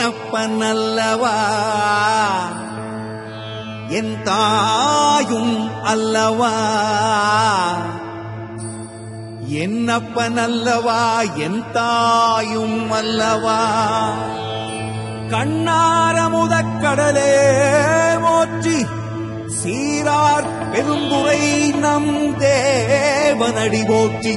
என்னப்பன் அல்லவா என் தாயும் அல்லவா என்னப்பன் அல்லவா என் தாயும் அல்லவா கண்ணாரமுதக் கடலே மோற்றி சீரார் பெருந்துரை நம் தேவனடி போற்றி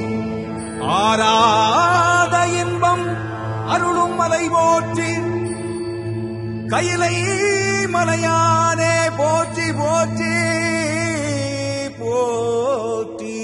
ஆராத இன்பம் அருளும் மலை போற்றி கையிலை மலையானே போற்றி போற்றி போற்றி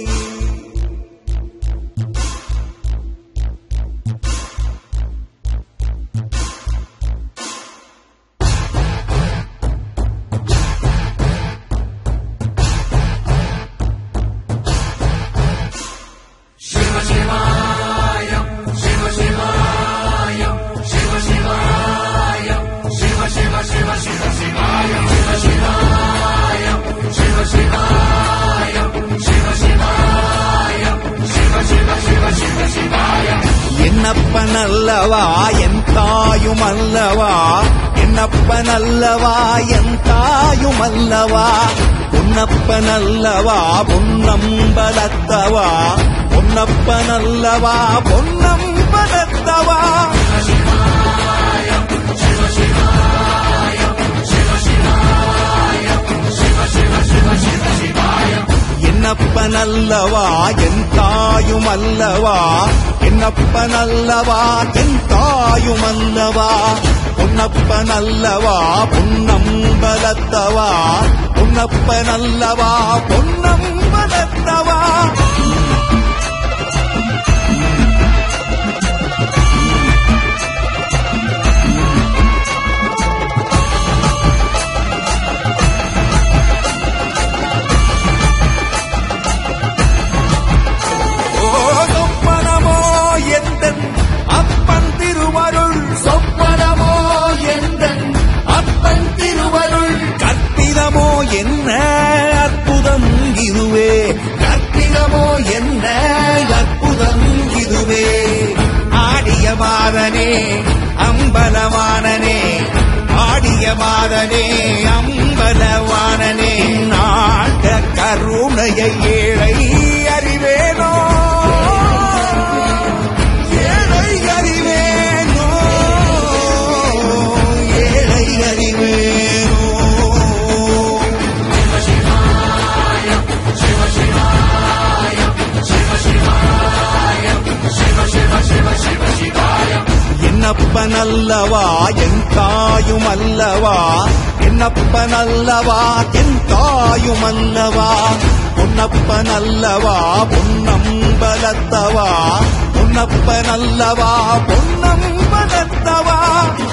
என்னப்பன் அல்லவா என் தாயும் அல்லவா என்னப்பன் அல்லவா என் தாயும் அல்லவா பொன்னப்பன் அல்லவா பொன்னம்பலத்தவா பொன்னப்பன் அல்லவா பொன்னம்பலத்தவா என்னப்பன் அல்லவா என் தாயும் அல்லவா என்னப்பன் அல்லவா என் தாயும் அல்லவா பொன்னப்பன் அல்லவா பொன்னம்பலத்தவா பொன்னப்பன் அல்லவா பொன்னம்பலத்தவா ஓ சொப்பனமோ எந்தன் அப்பன் திருவருள் சொப்பனமோ எந்தன் அப்பன் திருவருள் கற்பிதமோ என்ன அற்புதம் இதுவே கற்பிதமோ என்ன அற்புதம் இதுவே ஆடிய மாதனே அம்பலவானனே ஆடிய மாதனே அம்பலவானனே நாட்ட கருணையை ஏழை அறிவேனோ ஏழை அறிவேனோ ஏழை அறிவேனோ என்னப்பன் அல்லவா என் தாயும் அல்லவா என்னப்பன் அல்லவா என் தாயும் அல்லவா பொன்னப்பன் அல்லவா பொன்னம்பலத்தவா பொன்னப்பன் அல்லவா பொன்னம்பலத்தவா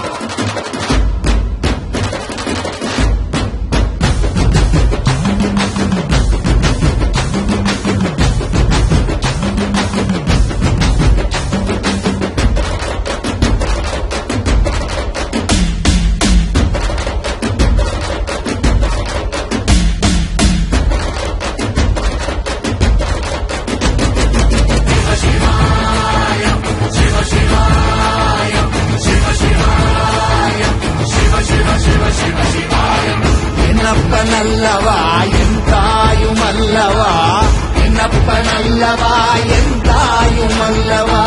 என்னப்பன் அல்லவா என் தாயும் அல்லவா என்னப்பன் அல்லவா என் தாயும் அல்லவா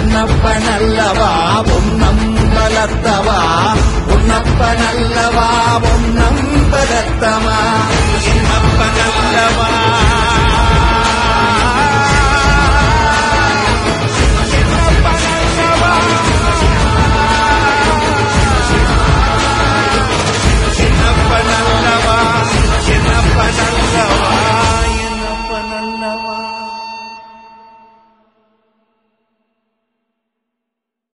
பொன்னப்பன் அல்லவா பொன்னம்பலத்தவா பொன்னப்பன் அல்லவா